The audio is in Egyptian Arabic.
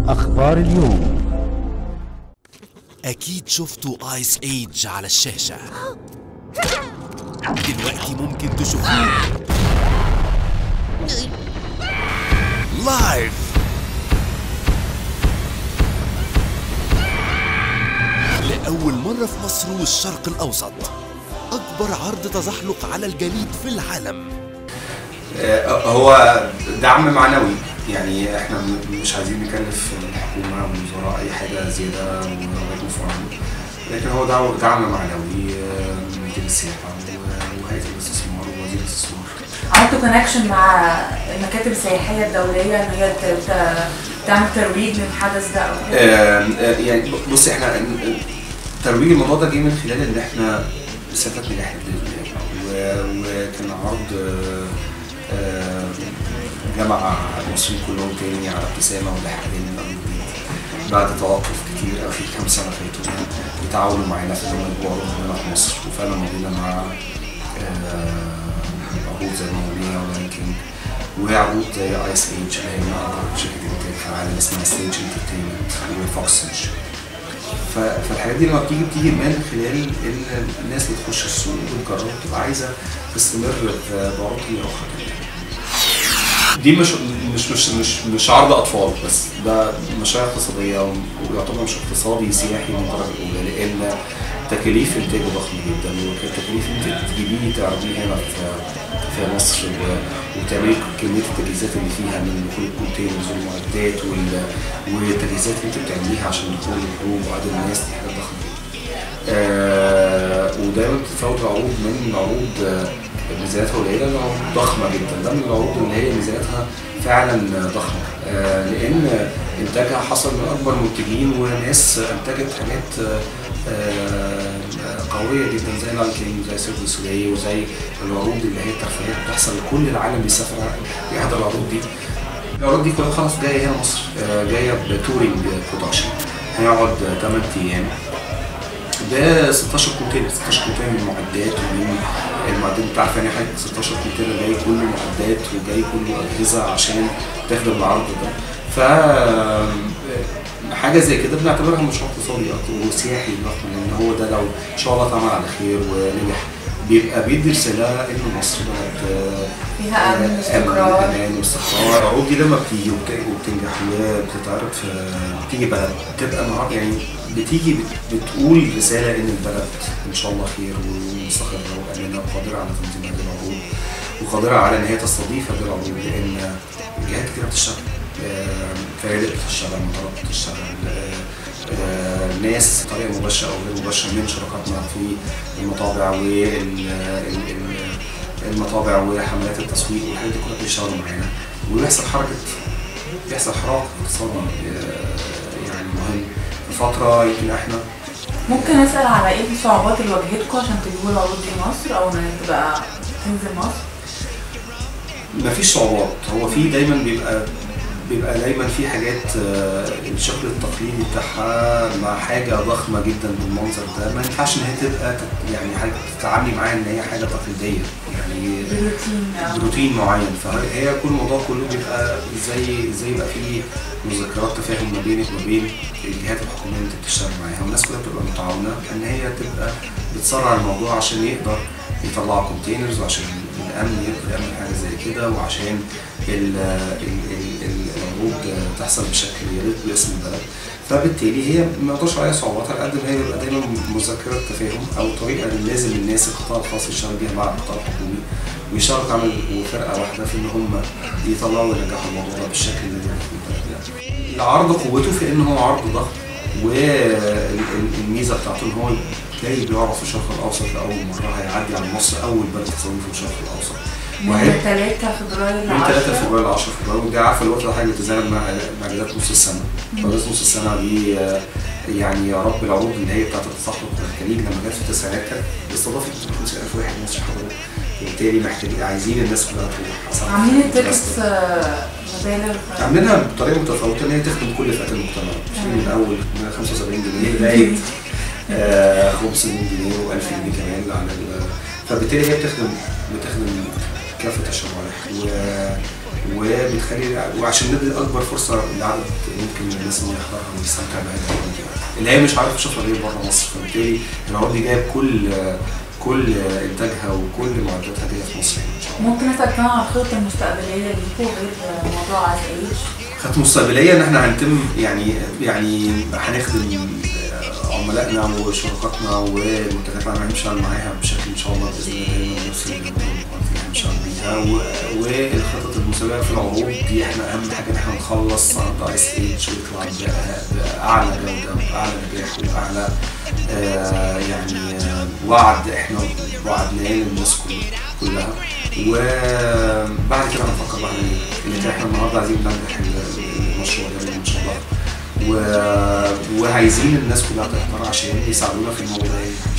أخبار اليوم أكيد شفتوا آيس ايج على الشاشة دلوقتي ممكن تشوفوه لايف لأول مرة في مصر والشرق الأوسط أكبر عرض تزحلق على الجليد في العالم آه، هو دعم معنوي يعني احنا م- مش عايزين نكلف الحكومه والوزراء اي حاجه زياده ومعروف عنه لكن هو دعم دعم معنوي آه، من وزير السياحه و- وهيئه الاستثمار ووزير الاستثمار عملتوا كونكشن مع المكاتب السياحيه الدوليه ان هي ت- ت- تعمل ترويج للحدث ده او كده؟ آه، آه، يعني بص احنا ال- ال- ترويج الموضوع ده جه من خلال ان احنا مسافات نجاح باذن الله و- وكان عرض آه، آه، جمع المصريين كلهم تاني على ابتسامه وضحكتين من أول وجديد. بعد توقف كتير قوي في كام سنه فاتوا بيتعاونوا معانا في انهم يبقوا عروض هنا في مصر وفعلا موجودة مع آه، عروض زي مامولينا ولاين كينج وعروض زي ايس ايج اللي هي من اكبر شركه انتاج في العالم اسمها ستيج انترتينمنت وفوكسنج ف- فالحاجات دي لما بتيجي بتيجي من خلال ان الناس بتخش السوق وتجرب وتبقى عايزه تستمر في بعروض هي اخرى دي مش مش مش مش مش عرض اطفال بس ده مشاريع اقتصاديه ويعتبر مش اقتصادي سياحي من الدرجه الاولى لان تكاليف انتاجه ضخمه جدا والتكاليف انت تجيبيه تعرضيه هنا في في مصر و- وتعملي كميه التجهيزات اللي فيها من دخول الكونتينرز والمعدات وال- والتجهيزات اللي انت بتعمليها عشان دخول الحروب وعدد الناس دي حاجات ضخمه جدا. آه ودايما بتتفاوت العروض من عروض آه، ميزانياتها قليله لعروض ضخمه جدا ده من العروض اللي هي ميزانياتها فعلا ضخمه آه لان انتاجها حصل من اكبر منتجين وناس انتجت حاجات آه، آه، قويه جدا زي لاين كينج وزي سيرك دو سوليه وزي العروض اللي هي الترفيهيه بتحصل لكل العالم بيسافر يحضر العروض دي العروض دي كلها خلاص جايه هنا مصر آه، جايه بتورنج برودكشن هيقعد 8 ايام ده 16 كونتينر 16 كونتينر من المعدات ومن المعدات انت عارف يعني حاجه 16 كونتينر جاي كله معدات وجاي كله اجهزه عشان تخدم العرض ده ف حاجه زي كده بنعتبرها مشروع اقتصادي أكتر وسياحي ضخم لان هو ده لو ان شاء الله اتعمل على خير ونجح بيبقى بيدي رساله ان مصر بلد آه، فيها امن واستقرار امان واستقرار العروض دي لما بتيجي وبت- وبتنجح وبتتعرض في بتيجي بلد بتبقى النهارده يعني بتيجي بت- بتقول رساله ان البلد ان شاء الله خير ومستقره وامنه وقادره على تنظيم هذه العروض وقادره على ان هي تستضيف هذه العروض لان جهات كتير بتشتغل آه، فنادق بتشتغل مطارات بتشتغل آه، آه، ناس بطريقه مباشره او غير مباشره من شركاتنا في المطابع وال ال- ال- المطابع وحملات التسويق والحاجات دي كلها بيشتغلوا معانا ويحصل حركه يحصل حراك اقتصادي آه، يعني مهم في فتره يمكن احنا ممكن اسال على ايه الصعوبات اللي واجهتكم عشان تجيبوا العروض دي مصر او ان تبقى تنزل مصر مفيش صعوبات هو في دايما بيبقى بيبقى دايما في حاجات آه، الشكل التقليدي بتاعها مع حاجه ضخمه جدا بالمنظر ده ما ينفعش ان هي تبقى تت- يعني حاجه تتعاملي معاها ان هي حاجه تقليديه يعني بروتين أو- بروتين معين فهي كل الموضوع كله بيبقى ازاي ازاي يبقى فيه مذكرات تفاهم ما بينك وما بين الجهات الحكوميه اللي انت بتشتغل معاها والناس كلها بتبقى متعاونه ان هي تبقى بتسرع الموضوع عشان يقدر يطلع كونتينرز وعشان الامن يقدر يعمل حاجه زي كده وعشان ال- ال- ال- ال- العروض تحصل بشكل يليق باسم البلد فبالتالي هي ما يقدرش عليها صعوبات على قد ما هي بيبقى دايما مذكره تفاهم او طريقه اللي لازم الناس القطاع الخاص يشتغل بيها مع القطاع الحكومي ويشتغلوا عمل وفرقه واحده في ان هم يطلعوا وينجحوا الموضوع ده بالشكل اللي ده العرض قوته في ان هو عرض ضخم والميزه بتاعته ان هو تلاقي بيعرف في الشرق الاوسط لاول مره هيعدي على مصر اول بلد تصوير في الشرق الاوسط من وهي 3 فبراير ل من 3 10 فبراير ل 10 فبراير ودي عارفه الوقت ده حاجه بتتزامن مع مع اجازات نص السنه فاجازات نص السنه دي آه، يعني يا رب العروض اللي هي بتاعت التسلق والخليج لما جت في التسعينات كانت استضافت 50000 واحد مصري حضروا وبالتالي محتاجين عايزين الناس كلها تروح أصلاً عاملين في التيكتس مصر. آه، مبالغ عاملينها بطريقه متفاوته ان هي تخدم كل فئات المجتمع في من اول من 75 جنيه لغايه آه، 500 جنيه و1000 جنيه كمان على ال- فبالتالي هي بتخدم بتخدم كافه الشرائح وبتخلي وعشان ندي اكبر فرصه لعدد ممكن من الناس انه يحضرها ويستمتع بهذا العروض يعني. اللي هي مش عارف يشوفها غير بره مصر فبالتالي العروض دي جايه كل كل انتاجها وكل معداتها جايه في مصر يعني ان شاء الله. ممكن اسال كمان عن الخطه المستقبليه ليكوا غير موضوع عايز اعيش خطة مستقبلية ان احنا هنتم يعني يعني هنخدم عملائنا وشركاتنا والمنتجات اللي هنشتغل معاها بشكل ان شاء الله باذن الله دايما نفس اللي هنشتغل بيها و- والخطط المسابقة في العروض دي احنا اهم حاجة ان احنا نخلص عرض ايس ايج ويطلع ب- باعلى جودة وباعلى نجاح وباعلى آه يعني آه وعد احنا وعدناه للناس كل- كلها وبعد كده هنفكر بقى نعمل ايه لان احنا النهارده عايزين ننجح ال- المشروع ده ان شاء الله و... وعايزين الناس كلها تحضر عشان يساعدونا في الموضوع ده